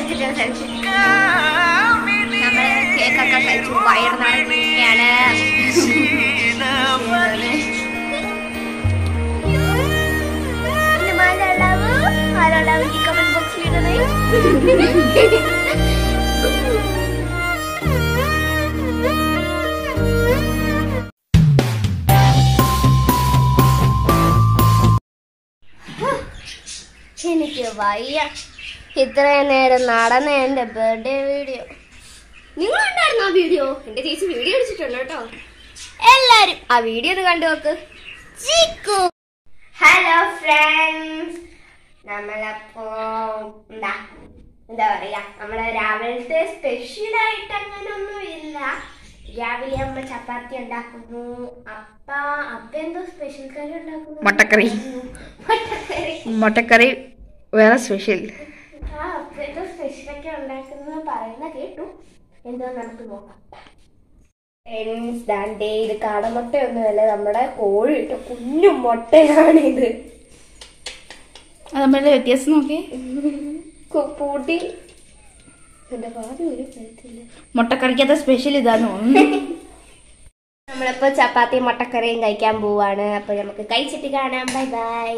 കഴിച്ചിട്ട് സെൽഫി നമ്മള് കേക്കൊക്കെ കഴിച്ചു വയർ നിറഞ്ഞിരിക്കുകയാണ് ആരോടാവും ഈ കമന്റ് ബോക്സിലിടുന്നത് എനിക്ക് വയ്യ ഇത്രയും നേരം നടന്ന എന്റെ ബർത്ത്ഡേ വീഡിയോ നിങ്ങൾ ഉണ്ടായിരുന്നു ആ വീഡിയോ എന്റെ ചേച്ചി വീഡിയോ അടിച്ചിട്ടുണ്ട് കേട്ടോ എല്ലാരും ആ വീഡിയോ ഒന്ന് കണ്ടു നോക്ക് ഹലോ ഫ്രണ്ട്സ് നമ്മളപ്പോ എന്താ എന്താ പറയാ നമ്മള് രാവിലത്തെ സ്പെഷ്യൽ ആയിട്ട് അങ്ങനെ ഒന്നുമില്ല രാവിലെ അമ്മ ചപ്പാത്തി ഉണ്ടാക്കുന്നു അപ്പ അപ്പ എന്തോ സ്പെഷ്യൽ കറി ഉണ്ടാക്കുന്നു മുട്ടക്കറി. മുട്ടക്കറി മുട്ടക്കറി വേറെ സ്പെഷ്യൽ ആ അപ്പ എന്തോ സ്പെഷ്യലൊക്കെ ഉണ്ടാക്കുന്നത് പറയുന്ന കേട്ടു എന്തോ നമുക്ക് നോക്കാം ഫ്രണ്ട്സ് ദാണ്ടേ ഇത് കാടമുട്ടയൊന്നുമല്ല നമ്മുടെ കോഴിയിട്ട് കുഞ്ഞു മുട്ടയാണിത് അത് നമ്മളുടെ വ്യത്യാസം നോക്കി കു- പൂട്ടി എന്റെ പാതി ഒരു കഴുത്തില്ല മുട്ടക്കറിക്കകത്ത സ്പെഷ്യൽ ഇതാന്ന് തോന്നുന്നു നമ്മളിപ്പോ ചപ്പാത്തിയും മുട്ടക്കറിയും കഴിക്കാൻ പോവാണ് അപ്പൊ നമുക്ക് കഴിച്ചിട്ട് കാണാം ബൈ ബൈ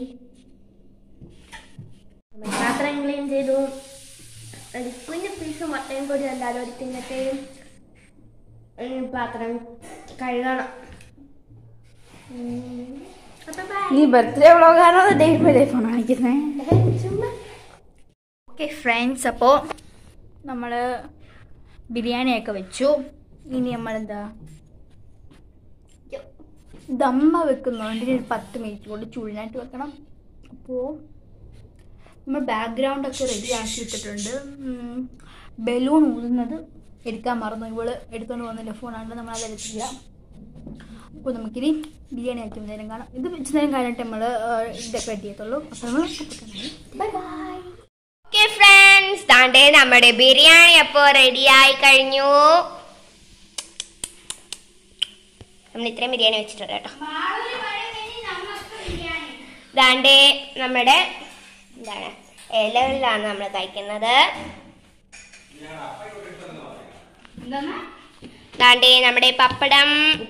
പാത്രം ക്ലീൻ ചെയ്തു ഒരു കുഞ്ഞു പീസ് മുട്ടയും കൂടി എന്തായാലും ഒരു തിന്നത്തെയും പാത്രം കഴുകണം ഉം. അപ്പൊ bye. നീ ബർത്ത്ഡേ വ്ളോഗാണോ ഡേ ബൈ ഡേ ഫോൺ കാണിക്കുന്നത് ചുമ്മാ ഓക്കെ ഫ്രണ്ട്സ് അപ്പോൾ നമ്മൾ ബിരിയാണിയൊക്കെ വെച്ചു ഇനി നമ്മളെന്താ ദമ്മ വെക്കുന്നുണ്ട് ഇനി ഒരു പത്ത് മിനിറ്റ് കൊണ്ട് ചുഴിനായിട്ട് വെക്കണം അപ്പോൾ നമ്മൾ ബാക്ക്ഗ്രൗണ്ടൊക്കെ റെഡി ആക്കി ഇട്ടിട്ടുണ്ട് ബലൂൺ ഊതുന്നത് എടുക്കാൻ മറന്നു ഇവള് എടുത്തുകൊണ്ട് പോകുന്ന ഫോണാണ് നമ്മൾ അത് എടുത്തില്ല അപ്പോൾ നമുക്കിനി ബിരിയാണി ആക്കി നേരം കാണാം ഇത് വെച്ച് നേരം കഴിഞ്ഞിട്ട് നമ്മൾ ഇതൊക്കെ റെഡി ചെയ്യത്തുള്ളൂ അപ്പോൾ നമ്മൾ ബൈ ബൈ ഓക്കെ ഫ്രണ്ട്സ് താണ്ടേ നമ്മുടെ ബിരിയാണി അപ്പോ റെഡിയായി കഴിഞ്ഞു നമ്മൾ ഇത്രയും ബിരിയാണി വെച്ചിട്ടുണ്ട് കേട്ടോ ദാണ്ടേ നമ്മുടെ എന്താണ് ഇലകളിലാണ് നമ്മൾ കഴിക്കുന്നത് ദാണ്ടേ നമ്മുടെ പപ്പടം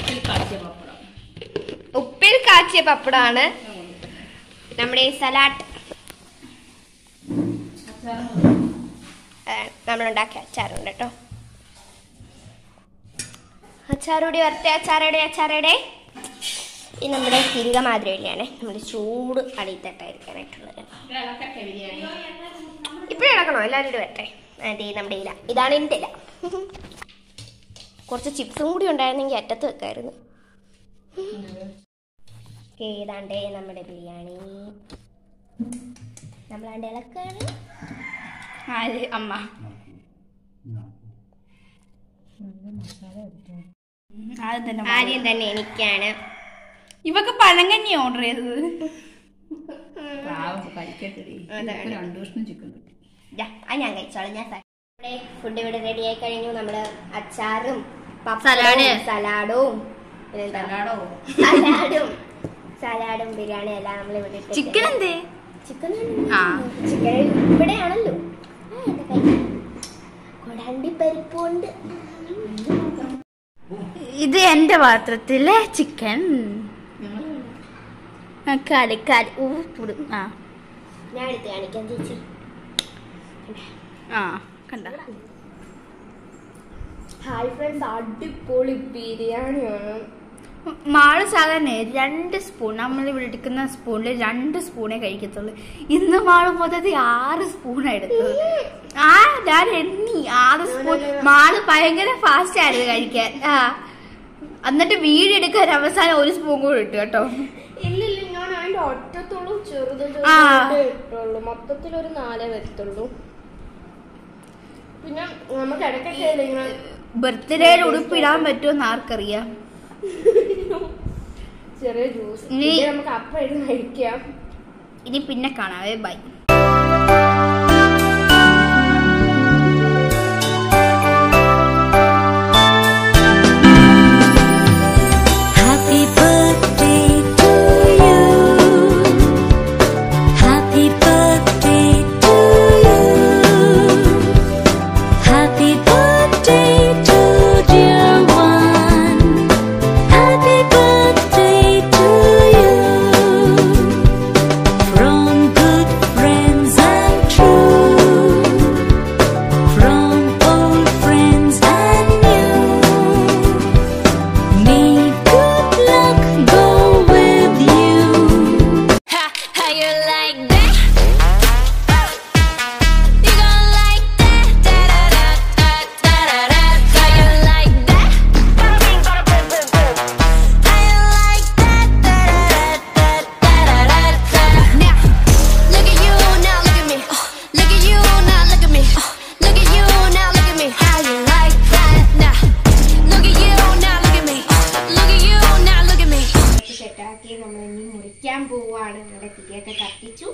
ഉപ്പിൽ കാച്ചിയ പപ്പടമാണ് നമ്മുടെ സലാഡ് നമ്മളുണ്ടാക്കിയ അച്ചാറുണ്ട് കേട്ടോ അച്ചാറുടി വരട്ടെ അച്ചാറയുടെ അച്ചാറയുടെ ഇത് നമ്മുടെ തിരിക മാതിരിയാണ് നമ്മുടെ ചൂട് അടിത്തട്ടായിരിക്കാനായിട്ടുള്ളത് ഇപ്പോഴും ഇളക്കണോ എല്ലാവരും കൂടി വരട്ടെ അതെ നമ്മുടെ ഇല ഇതാണ് എൻ്റെ ഇല കുറച്ച് ചിപ്സും കൂടി ഉണ്ടായിരുന്നെങ്കിൽ അറ്റത്ത് വെക്കായിരുന്നു ഓക്കേ, ഇതാണ്ടേ നമ്മുടെ ബിരിയാണി നമ്മളാണ്ട് ഇളക്കാണ് ആര് അമ്മ ആദ്യം തന്നെ ആദ്യം തന്നെ എനിക്കാണ് ഇവക്ക് പഴങ്കഞ്ഞി ഓർഡർ ചെയ്തത് അതാണ്. ദാ, അത് ഞാൻ കഴിച്ചോളാം ഞാൻ സ- നമ്മുടെ ഫുഡ് ഇവിടെ റെഡി ആയി കഴിഞ്ഞു നമ്മള് അച്ചാറും പപ്പടവും, സലാഡ്. സലാഡും പിന്നെന്താ? സലാഡും സലാഡും ബിരിയാണി എല്ലാം നമ്മൾ ഇവിടെ ഇട്ടിട്ട് ചിക്കൻ എന്തേ ചിക്കൻ ആ. ചിക്കൻ ഇവിടെയാണല്ലോ ആ, എന്റെ കൈ. കൊടാണ്ടി പരിപ്പുണ്ട് ഇത് എന്റെ പാത്രത്തിലെ ചിക്കൻ കാല് കാല് ഊപ്പിടും ആ ഞാൻ എടുത്ത് കാണിക്കാം ചേച്ചി ആ കണ്ട ഹായ് ഫ്രണ്ട്സ് അടിപൊളി ബിരിയാണിയാണ് മാള് സാധാരണ രണ്ട് സ്പൂൺ നമ്മൾ ഇവിടെ എടുക്കുന്ന സ്പൂണിൽ രണ്ട് സ്പൂണേ കഴിക്കത്തുള്ളൂ ഇന്ന് മാള് മൊത്തത്തിൽ ആറ് സ്പൂൺ എടുത്തത് ആ ഞാൻ എണ്ണി ആറ് സ്പൂൺ മാള് ഭയങ്കര ഫാസ്റ്റ് ആയിരുന്നു കഴിക്കാൻ ആ എന്നിട്ട് വീഡിയോ എടുക്കാൻ അവസാനം ഒരു സ്പൂൺ കൂടെ ഇട്ടു കേട്ടോ ഇല്ലില്ല ഞാൻ അതിന്റെ ഒറ്റത്തുള്ളൂ ചെറുത് ആ. ചെറുതായിട്ടേ ഇട്ടുള്ളൂ മൊത്തത്തിൽ ഒരു നാലേ വരത്തുള്ളൂ പിന്നെ നമുക്ക് ഇടയ്ക്കൊക്കെ ഇങ്ങനെ ബർത്ത്ഡേയിൽ ഉടുപ്പിടാൻ പറ്റുമെന്ന് ആർക്കറിയാം ചെറിയ ജ്യൂസ് ഇനി- നമുക്ക് അപ്പം ഇരുന്ന് കഴിക്കാം ഇനി പിന്നെ കാണാവേ bye Happy birthday to you. Happy birthday to you. പൊളിക്കാൻ പോവാണ് നമ്മുടെ തിരിയൊക്കെ കത്തിച്ചു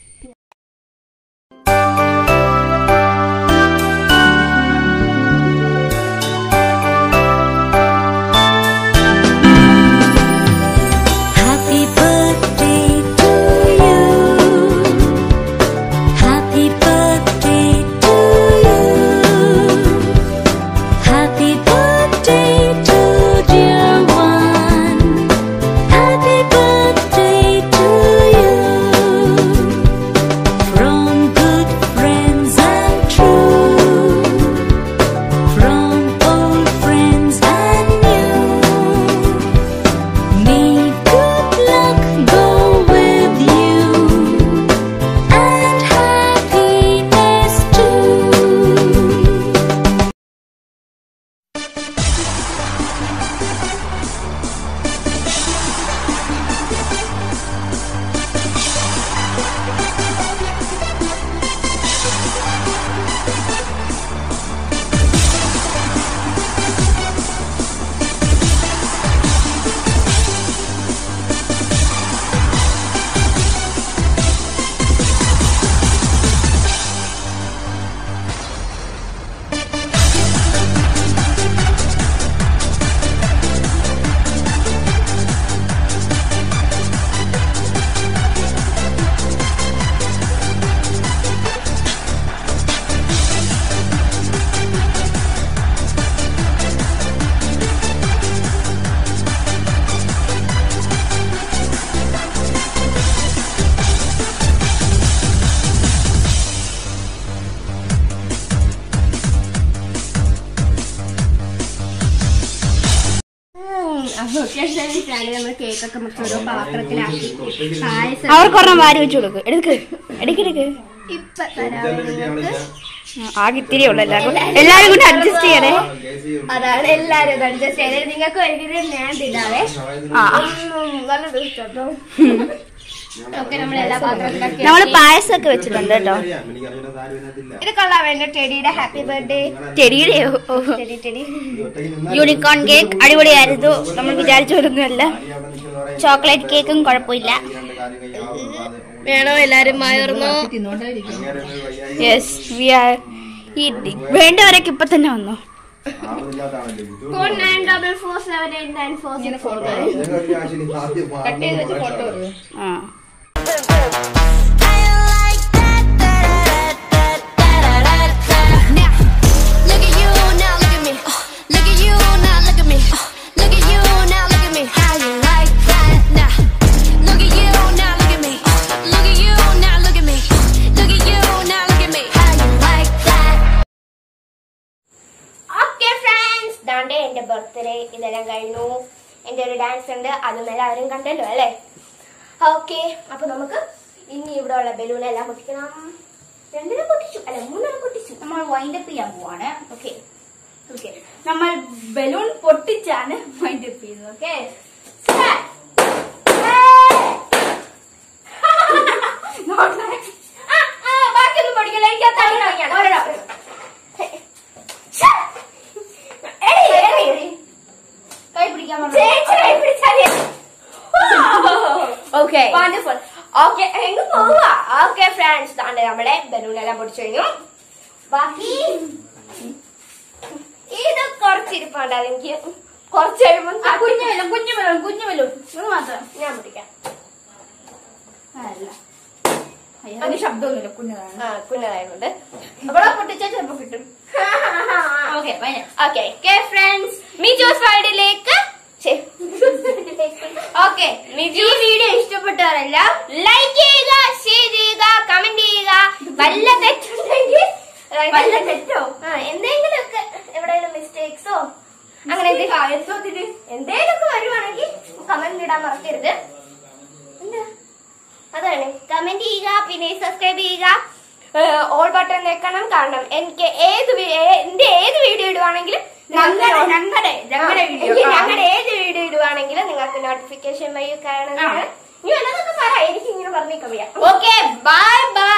Happy birthday to you. Happy birthday to you. Happy birthday to dear one. Happy birthday to you. From good friends and true. From old friends and new. May good luck go with you and happiness too. നമ്മൾ കേക്കൊക്കെ മുറിച്ച് ഓരോ പാത്രത്തിലാക്കി പായസം അവർക്കൊരെണ്ണം വാരി വെച്ച് കൊടുക്ക് എടുക്ക് എടുക്ക് എടുക്ക് ഇപ്പൊ തരാം നിങ്ങൾക്ക് ആകെ ഇത്തിരി ഉള്ളു എല്ലാവർക്കും എല്ലാരും കൂടി അഡ്ജസ്റ്റ് ചെയ്യണേ അതാണ് എല്ലാരും അഡ്ജസ്റ്റ് ചെയ്തത് നിങ്ങൾക്ക് ഒരിക്കലും ഞാൻ തിന്നാവേ ആ ഉം, നല്ല ടേസ്റ്റ് കേട്ടോ ഓക്കെ നമ്മൾ എല്ലാ പാത്രത്തിലാക്കി നമ്മള് പായസമൊക്കെ വെച്ചിട്ടുണ്ട് കേട്ടോ ഇത് കൊള്ളാം വേണ്ട ടെഡിയുടെ ഹാപ്പി ബർത്ത്ഡേ ചെടിയുടെയോ ടെഡി ടെഡി യൂണിക്കോൺ കേക്ക് അടിപൊളിയായിരുന്നു നമ്മൾ വിചാരിച്ചൊരുന്നല്ല ചോക്ലേറ്റ് കേക്കും കുഴപ്പമില്ല വേണോ എല്ലാരും മയർന്നോ യെസ് വി ആർ ഈറ്റിംഗ് വേണ്ടവരൊക്കെ ഇപ്പൊ തന്നെ വന്നു four nine double four seven eight nine four six four ആ Now, look at you, now look at me. Look at you, now look at me. Look at you, now look at me. How you like that? Now, look at you, now look at me. Look at you, now look at me. Look at you, now look at me. How you like that? Okay friends ദാണ്ടെ എന്റെ birthday ഇതെല്ലാം കഴിഞ്ഞു എന്റെ ഒരു dance ഉണ്ട് അതും എല്ലാവരും കണ്ടല്ലോ അല്ലേ ഓക്കെ അപ്പൊ നമുക്ക് ഇനി ഇവിടെ ഉള്ള ബലൂൺ എല്ലാം പൊട്ടിക്കണം രണ്ടിനെ പൊട്ടിച്ചു അല്ല മൂന്നെണ്ണം പൊട്ടിച്ചു നമ്മൾ വൈൻഡപ്പ് ചെയ്യാൻ പോവാണ് ഓക്കെ ഓക്കെ നമ്മൾ ബലൂൺ പൊട്ടിച്ചാണ് വൈൻഡപ്പ് ചെയ്യുന്നത് ഓക്കെ ബാക്കിയൊന്നും പൊടിക്കില്ല എനിക്ക് ആ തടി കളിക്കണം. ഒരെണ്ണം, ഒരെണ്ണം. ശ്ശേ. എടി, എടി, എടി. കൈ പിടിക്കാൻ ചേച്ചി കൈ പിടിച്ചാലേ. ഓക്കെ വണ്ടർഫുൾ ഓക്കെ എങ്ങ് പോവാ ഓക്കെ ഫ്രണ്ട്സ് താണ്ടെ നമ്മളെ ബലൂൺ എല്ലാം പൊടിച്ചു കഴിഞ്ഞു ബാക്കി ഇത് കുറച്ചിരിപ്പുണ്ട് അതെനിക്ക് കുറച്ച് കഴിയുമ്പോൾ കുഞ്ഞു ബലൂൺ കുഞ്ഞു ബലൂൺ കുഞ്ഞു ബലൂൺ ഇത് മാത്രം ഞാൻ പിടിക്കാം അല്ല അതിന് ശബ്ദമൊന്നുമില്ല കുഞ്ഞതാണ് ആ കുഞ്ഞതായതുകൊണ്ട് അവളെ പൊട്ടിച്ചാൽ ചിലപ്പോ കിട്ടും ഓക്കെ വൈന ഓക്കെ ഓക്കെ ഫ്രണ്ട്സ് മിജോസ് വേൾഡിലേക്ക് ഓക്കെ ഈ വീഡിയോ ഇഷ്ടപ്പെട്ടവരെല്ലാം ലൈക്ക് ചെയ്യുക ഷെയർ ചെയ്യുക കമന്റ് ചെയ്യുക വല്ല തെറ്റുണ്ടെങ്കിൽ വല്ല തെറ്റോ? ആ എന്തെങ്കിലുമൊക്കെ എവിടെയെങ്കിലും മിസ്റ്റേക്സോ അങ്ങനെ എന്തെങ്കിലും എന്തെങ്കിലുമൊക്കെ വരുവാണെങ്കിൽ കമന്റ് ഇടാൻ മറക്കരുത് എന്താ അതാണ് കമന്റ് ചെയ്യുക പിന്നെ സബ്സ്ക്രൈബ് ചെയ്യുക ഓൾ ബട്ടൺ വെക്കണം കാരണം എനിക്ക് ഏത് വി- ഏ- എന്റെ ഏത് വീഡിയോ ഇടുവാണെങ്കിലും ഞങ്ങളുടെ ഞങ്ങളുടെ ഞങ്ങളുടെ വീഡിയോ ഞങ്ങളുടെ ഏത് വീഡിയോ ഇടുവാണെങ്കിലും നിങ്ങൾക്ക് നോട്ടിഫിക്കേഷൻ വഴി കാണുന്നതാണ് ഇനി വല്ലതൊക്കെ പറ എനിക്ക് ഇങ്ങനെ പറഞ്ഞേക്കാൻ വയ്യ ഓക്കെ ബൈ ബൈ